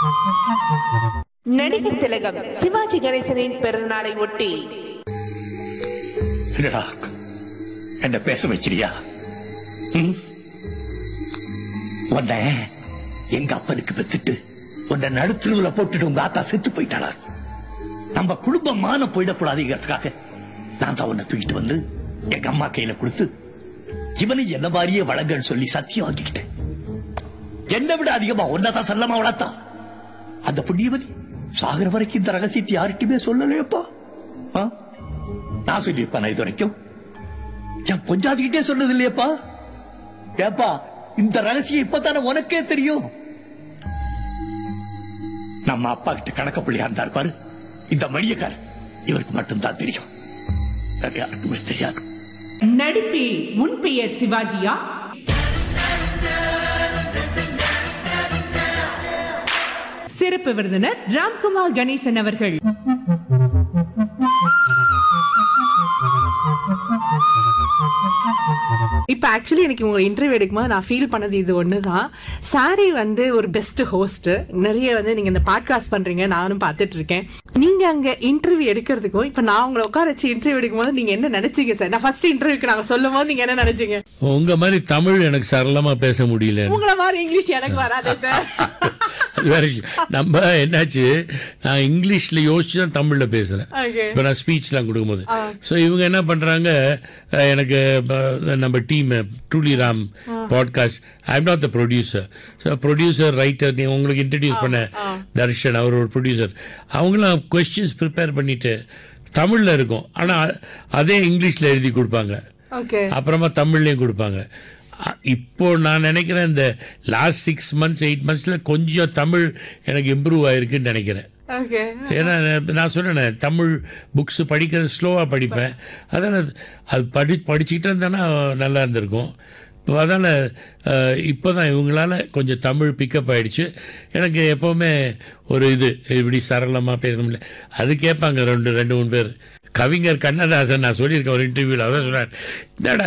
நடிகர் திலகம் சிவாஜி கணேசனின் பிறந்தநாளை ஒட்டி என்னடா என்ன பேச வச்சிரியா ம்? உன்னை எங்க அப்பனுக்கு பெத்துட்டு உன்னை நடுத்தருவுல போட்டுட்டு உங்க ஆத்தா செத்து போயிட்டாளா நம்ம குடும்பம் மானம் போயிடக்கூடாதுங்கிறதுக்காக நான் தான் உன்னை தூக்கிட்டு வந்து எங்க அம்மா கையில கொடுத்து இவனை என்ன மாதிரியே வழங்கன்னு சொல்லி சத்தியம் வாங்கிக்கிட்டேன் என்னை விட அதிகமா தான் செல்லமா வளர்த்தா அந்த புண்ணியவதி சாகர வரைக்கும் இந்த ரகசியத்தை யார்கிட்டயுமே சொல்லலையப்பா ஆ? நான் சொல்லியிருப்பேன் இது வரைக்கும் என் பொஞ்சாதிக்கிட்டே சொன்னது இல்லையப்பா ஏப்பா இந்த ரகசியம் இப்பதானே உனக்கே தெரியும் நம்ம அப்பா கிட்ட கணக்க பிள்ளையா இருந்தார் பாரு இந்த மணியக்கார் இவருக்கு மட்டும்தான் தெரியும் வேற யாருக்குமே தெரியாது நடிப்பில் முன் பெயர் சிவாஜியா சிறப்பு விருந்தினர் ராம்குமார் கணேசன் அவர்கள் இப்போ ஆக்சுவலி எனக்கு உங்க இன்டர்வியூ எடுக்கும்போது நான் ஃபீல் பண்ணது இது ஒன்று தான் சாரி வந்து ஒரு பெஸ்ட் ஹோஸ்ட் நிறைய வந்து நீங்க இந்த பாட்காஸ்ட் பண்றீங்க நானும் பார்த்துட்டு இருக்கேன் நீங்க அங்க இன்டர்வியூ எடுக்கிறதுக்கும் இப்போ நான் உங்களை உட்கார வச்சு இன்டர்வியூ எடுக்கும்போது நீங்க என்ன நினைச்சீங்க சார் நான் ஃபர்ஸ்ட் இன்டர்வியூக்கு நாங்க சொல்லும் போது நீங்க என்ன நினைச்சீங்க உங்க மாதிரி தமிழ் எனக்கு சரளமா பேச முடியல உங்களை மாதிரி இங்கிலீஷ் எனக்கு வராதே சார் அது வேற விஷயம். நம்ம என்னாச்சு நான் இங்கிலீஷ்ல யோசிச்சு தான் தமிழ்ல பேசுறேன் ஓகே இப்போ நான் ஸ்பீச்லாம் கொடுக்கும்போது ஸோ இவங்க என்ன பண்றாங்க அஹ், எனக்கு ப- நம்ம team truly Ram podcast I am not the producer so producer writer நீ உங்களுக்கு இன்ட்ரடியூஸ் பண்ண தர்ஷன் அவர் ஒரு ப்ரொடியூசர் அவங்களாம் கொஸ்டின்ஸ் ப்ரிப்பேர் பண்ணிட்டு தமிழ்ல இருக்கும் ஆனா அதே இங்கிலீஷ்ல எழுதி கொடுப்பாங்க ஓகே அப்புறமா தமிழ்லையும் கொடுப்பாங்க அ- இப்போ நான் நினைக்கிறேன் இந்த லாஸ்ட் சிக்ஸ் மந்த்ஸ் எயிட் மந்த்ஸில் கொஞ்சம் தமிழ் எனக்கு இம்ப்ரூவ் ஆயிருக்குன்னு நினைக்கிறேன் ஓகே ஏன்னா நான் நான் சொன்னேன் தமிழ் புக்ஸ் படிக்கிறது ஸ்லோவாக படிப்பேன் அதான் அது படி படிச்சுக்கிட்டு இருந்தேன்னா நல்லா இருந்திருக்கும் இப்போ அதால் இப்போ தான் இவங்களால கொஞ்சம் தமிழ் பிக்கப் ஆயிடுச்சு எனக்கு எப்போவுமே ஒரு இது இப்படி சரளமாக பேசணும்ல அது கேட்பாங்க ரெண்டு ரெண்டு மூணு பேர் கவிஞர் கண்ணதாசன் நான் சொல்லியிருக்கேன் ஒரு இன்டர்வியூவில் அதான் சொன்னார் என்னடா